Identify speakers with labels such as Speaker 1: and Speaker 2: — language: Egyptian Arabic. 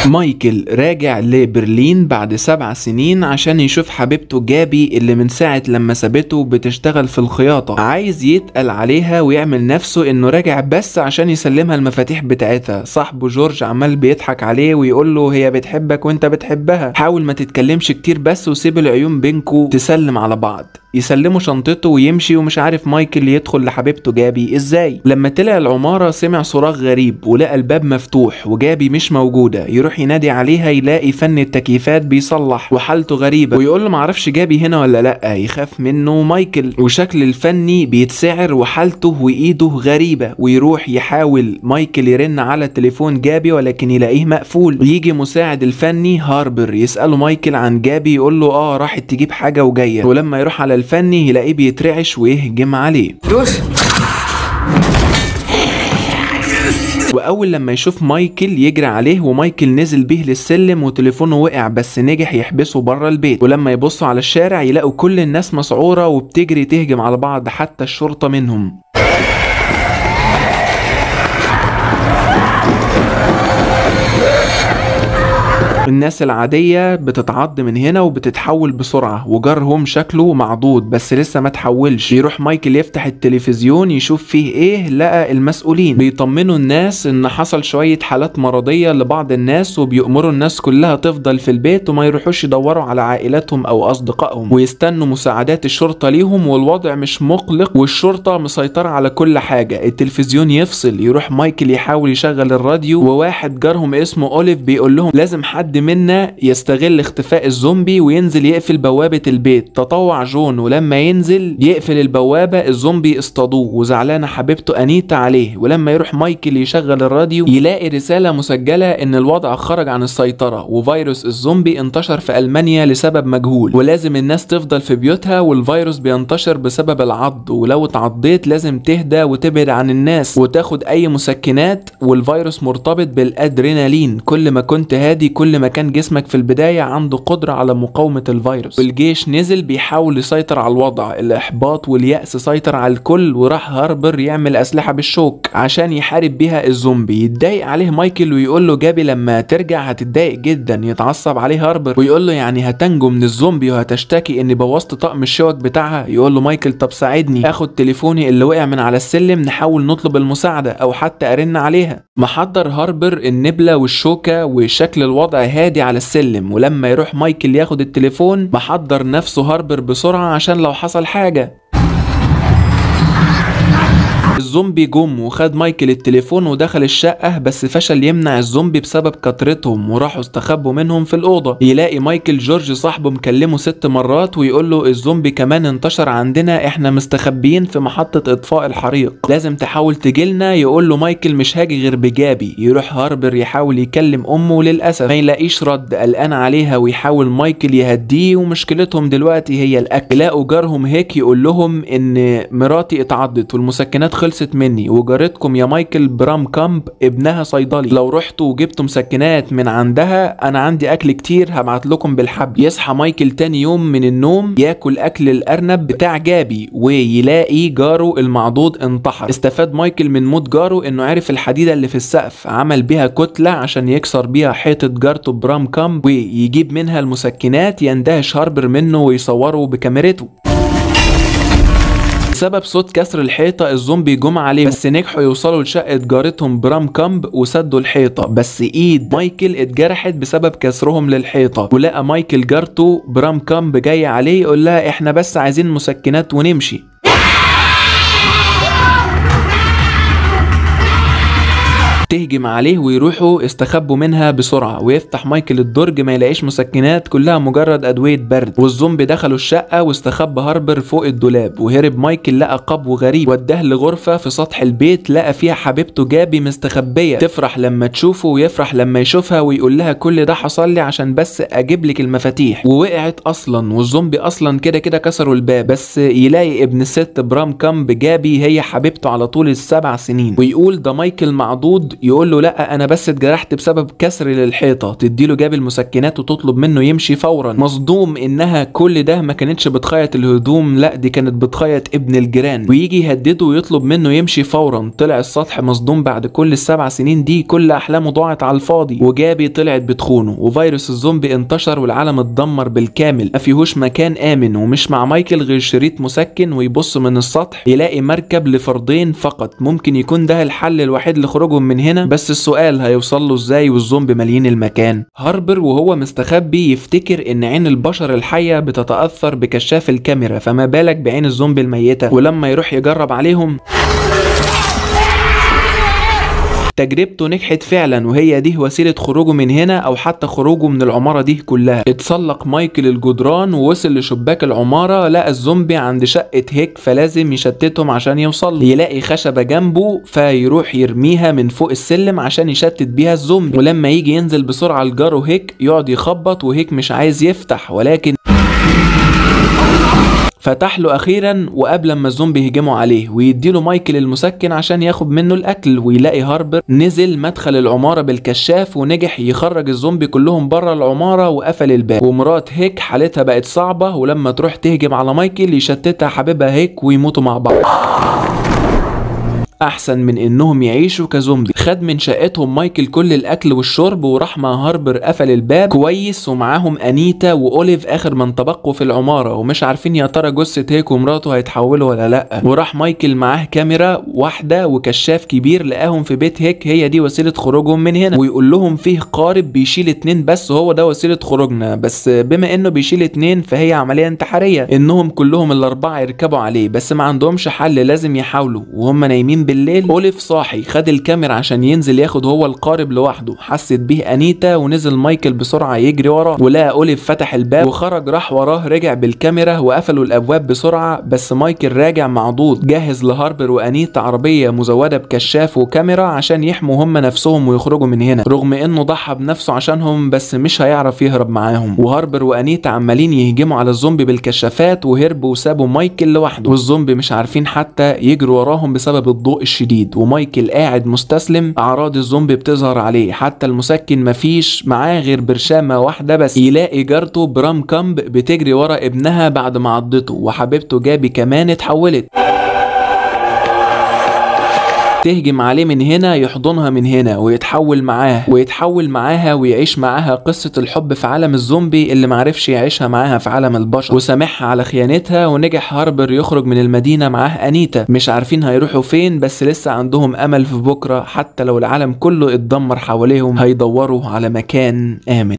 Speaker 1: مايكل راجع لبرلين بعد سبع سنين عشان يشوف حبيبته جابي اللي من ساعة لما سابته بتشتغل في الخياطة عايز يتقل عليها ويعمل نفسه انه راجع بس عشان يسلمها المفاتيح بتاعتها صاحبه جورج عمال بيضحك عليه ويقول له هي بتحبك وانت بتحبها حاول ما تتكلمش كتير بس وسيب العيون بينكو تسلم على بعض يسلموا شنطته ويمشي ومش عارف مايكل يدخل لحبيبته جابي ازاي لما طلع العمارة سمع صراخ غريب ولقى الباب مفتوح وجابي مش موجودة يروح ينادي عليها يلاقي فن التكييفات بيصلح وحالته غريبة ويقول له معرفش جابي هنا ولا لا يخاف منه مايكل وشكل الفني بيتسعر وحالته وايده غريبة ويروح يحاول مايكل يرن على تليفون جابي ولكن يلاقيه مقفول ويجي مساعد الفني هاربر يسأله مايكل عن جابي يقول له اه راحت تجيب حاجة وجاية ولما يروح على الفني يلاقيه بيترعش ويهجم عليه
Speaker 2: Los!
Speaker 1: واول لما يشوف مايكل يجري عليه ومايكل نزل بيه للسلم وتليفونه وقع بس نجح يحبسه بره البيت ولما يبصوا على الشارع يلاقوا كل الناس مسعوره وبتجري تهجم على بعض حتى الشرطه منهم الناس العادية بتتعض من هنا وبتتحول بسرعة وجارهم شكله معضود بس لسه ما تحولش يروح مايكل يفتح التلفزيون يشوف فيه ايه لقى المسؤولين بيطمنوا الناس ان حصل شوية حالات مرضية لبعض الناس وبيأمروا الناس كلها تفضل في البيت وما يروحوش يدوروا على عائلاتهم او اصدقائهم ويستنوا مساعدات الشرطة ليهم والوضع مش مقلق والشرطة مسيطرة على كل حاجة التلفزيون يفصل يروح مايكل يحاول يشغل الراديو وواحد جارهم اسمه اوليف بيقول لهم لازم حد منا يستغل اختفاء الزومبي وينزل يقفل بوابة البيت تطوع جون ولما ينزل يقفل البوابة الزومبي اصطادوه وزعلانة حبيبته أنيتا عليه ولما يروح مايكل يشغل الراديو يلاقي رسالة مسجلة إن الوضع خرج عن السيطرة وفيروس الزومبي انتشر في ألمانيا لسبب مجهول ولازم الناس تفضل في بيوتها والفيروس بينتشر بسبب العض ولو اتعضيت لازم تهدى وتبعد عن الناس وتاخد أي مسكنات والفيروس مرتبط بالأدرينالين كل ما كنت هادي كل ما كان جسمك في البداية عنده قدرة على مقاومة الفيروس والجيش نزل بيحاول يسيطر على الوضع الإحباط واليأس سيطر على الكل وراح هاربر يعمل أسلحة بالشوك عشان يحارب بيها الزومبي يتضايق عليه مايكل ويقول له جابي لما ترجع هتتضايق جدا يتعصب عليه هاربر ويقول له يعني هتنجو من الزومبي وهتشتكي اني بوظت طقم الشوك بتاعها يقول له مايكل طب ساعدني اخد تليفوني اللي وقع من على السلم نحاول نطلب المساعدة او حتى ارن عليها محضر هاربر النبلة والشوكة وشكل الوضع هادي على السلم ولما يروح مايكل ياخد التليفون محضر نفسه هاربر بسرعة عشان لو حصل حاجة الزومبي جم وخد مايكل التليفون ودخل الشقة بس فشل يمنع الزومبي بسبب كترتهم وراحوا استخبوا منهم في الأوضة يلاقي مايكل جورج صاحبه مكلمه ست مرات ويقول له الزومبي كمان انتشر عندنا احنا مستخبيين في محطة إطفاء الحريق لازم تحاول تجيلنا يقول له مايكل مش هاجي غير بجابي يروح هاربر يحاول يكلم أمه للأسف ما يلاقيش رد قلقان عليها ويحاول مايكل يهديه ومشكلتهم دلوقتي هي الأكل يلاقوا جارهم هيك يقول لهم إن مراتي اتعضت والمسكنات خلصت مني وجارتكم يا مايكل برام كامب ابنها صيدلي لو رحتوا وجبتوا مسكنات من عندها انا عندي اكل كتير هبعت لكم بالحب يصحى مايكل تاني يوم من النوم ياكل اكل الارنب بتاع جابي ويلاقي جاره المعضود انتحر استفاد مايكل من موت جاره انه عرف الحديده اللي في السقف عمل بيها كتله عشان يكسر بيها حيطه جارته برام كامب ويجيب منها المسكنات يندهش هاربر منه ويصوره بكاميرته بسبب صوت كسر الحيطة الزومبي جم عليهم بس نجحوا يوصلوا لشقة جارتهم برام كامب وسدوا الحيطة بس ايد مايكل اتجرحت بسبب كسرهم للحيطة ولقى مايكل جارته برام كامب جاي عليه يقول لها احنا بس عايزين مسكنات ونمشي تهجم عليه ويروحوا استخبوا منها بسرعة ويفتح مايكل الدرج ما يلاقيش مسكنات كلها مجرد أدوية برد والزومبي دخلوا الشقة واستخبى هاربر فوق الدولاب وهرب مايكل لقى قبو غريب وداه لغرفة في سطح البيت لقى فيها حبيبته جابي مستخبية تفرح لما تشوفه ويفرح لما يشوفها ويقول لها كل ده حصل لي عشان بس أجيب لك المفاتيح ووقعت أصلا والزومبي أصلا كده كده كسروا الباب بس يلاقي ابن الست برام كامب جابي هي حبيبته على طول السبع سنين ويقول ده مايكل معضود يقول له لا انا بس اتجرحت بسبب كسر للحيطه تديله جاب المسكنات وتطلب منه يمشي فورا مصدوم انها كل ده ما كانتش بتخيط الهدوم لا دي كانت بتخيط ابن الجيران ويجي يهدده ويطلب منه يمشي فورا طلع السطح مصدوم بعد كل السبع سنين دي كل احلامه ضاعت على الفاضي وجابي طلعت بتخونه وفيروس الزومبي انتشر والعالم اتدمر بالكامل ما فيهوش مكان امن ومش مع مايكل غير شريط مسكن ويبص من السطح يلاقي مركب لفردين فقط ممكن يكون ده الحل الوحيد لخروجهم من هنا بس السؤال هيوصل له ازاي والزومبي مالين المكان هاربر وهو مستخبي يفتكر ان عين البشر الحية بتتأثر بكشاف الكاميرا فما بالك بعين الزومبي الميتة ولما يروح يجرب عليهم تجربته نجحت فعلا وهي دي وسيلة خروجه من هنا أو حتى خروجه من العمارة دي كلها اتسلق مايكل الجدران ووصل لشباك العمارة لقى الزومبي عند شقة هيك فلازم يشتتهم عشان يوصل يلاقي خشبة جنبه فيروح يرميها من فوق السلم عشان يشتت بيها الزومبي ولما يجي ينزل بسرعة لجاره هيك يقعد يخبط وهيك مش عايز يفتح ولكن فتح له اخيرا وقبل ما الزومبي يهجموا عليه ويديله مايكل المسكن عشان ياخد منه الاكل ويلاقي هاربر نزل مدخل العماره بالكشاف ونجح يخرج الزومبي كلهم بره العماره وقفل الباب ومرات هيك حالتها بقت صعبه ولما تروح تهجم على مايكل يشتتها حبيبها هيك ويموتوا مع بعض احسن من انهم يعيشوا كزومبي خد من شقتهم مايكل كل الاكل والشرب وراح مع هاربر قفل الباب كويس ومعاهم انيتا واوليف اخر من تبقوا في العماره ومش عارفين يا ترى جثه هيك ومراته هيتحولوا ولا لا وراح مايكل معاه كاميرا واحده وكشاف كبير لقاهم في بيت هيك هي دي وسيله خروجهم من هنا ويقول لهم فيه قارب بيشيل اتنين بس هو ده وسيله خروجنا بس بما انه بيشيل اتنين فهي عمليه انتحاريه انهم كلهم الاربعه يركبوا عليه بس ما عندهمش حل لازم يحاولوا وهم نايمين بالليل اوليف صاحي خد الكاميرا عشان ينزل ياخد هو القارب لوحده حست بيه انيتا ونزل مايكل بسرعه يجري وراه ولقى اوليف فتح الباب وخرج راح وراه رجع بالكاميرا وقفلوا الابواب بسرعه بس مايكل راجع معضوض جهز لهاربر وانيتا عربيه مزوده بكشاف وكاميرا عشان يحموا هم نفسهم ويخرجوا من هنا رغم انه ضحى بنفسه عشانهم بس مش هيعرف يهرب معاهم وهاربر وانيتا عمالين يهجموا على الزومبي بالكشافات وهربوا وسابوا مايكل لوحده والزومبي مش عارفين حتى يجروا وراهم بسبب الضوء الشديد ومايكل قاعد مستسلم اعراض الزومبي بتظهر عليه حتى المسكن مفيش معاه غير برشامه واحده بس يلاقي جارته برام كامب بتجري ورا ابنها بعد ما عضته وحبيبته جابي كمان اتحولت تهجم عليه من هنا يحضنها من هنا ويتحول معاه ويتحول معاها ويعيش معاها قصة الحب في عالم الزومبي اللي معرفش يعيشها معاها في عالم البشر وسامحها على خيانتها ونجح هاربر يخرج من المدينة معاه أنيتا مش عارفين هيروحوا فين بس لسه عندهم أمل في بكرة حتى لو العالم كله اتدمر حواليهم هيدوروا على مكان آمن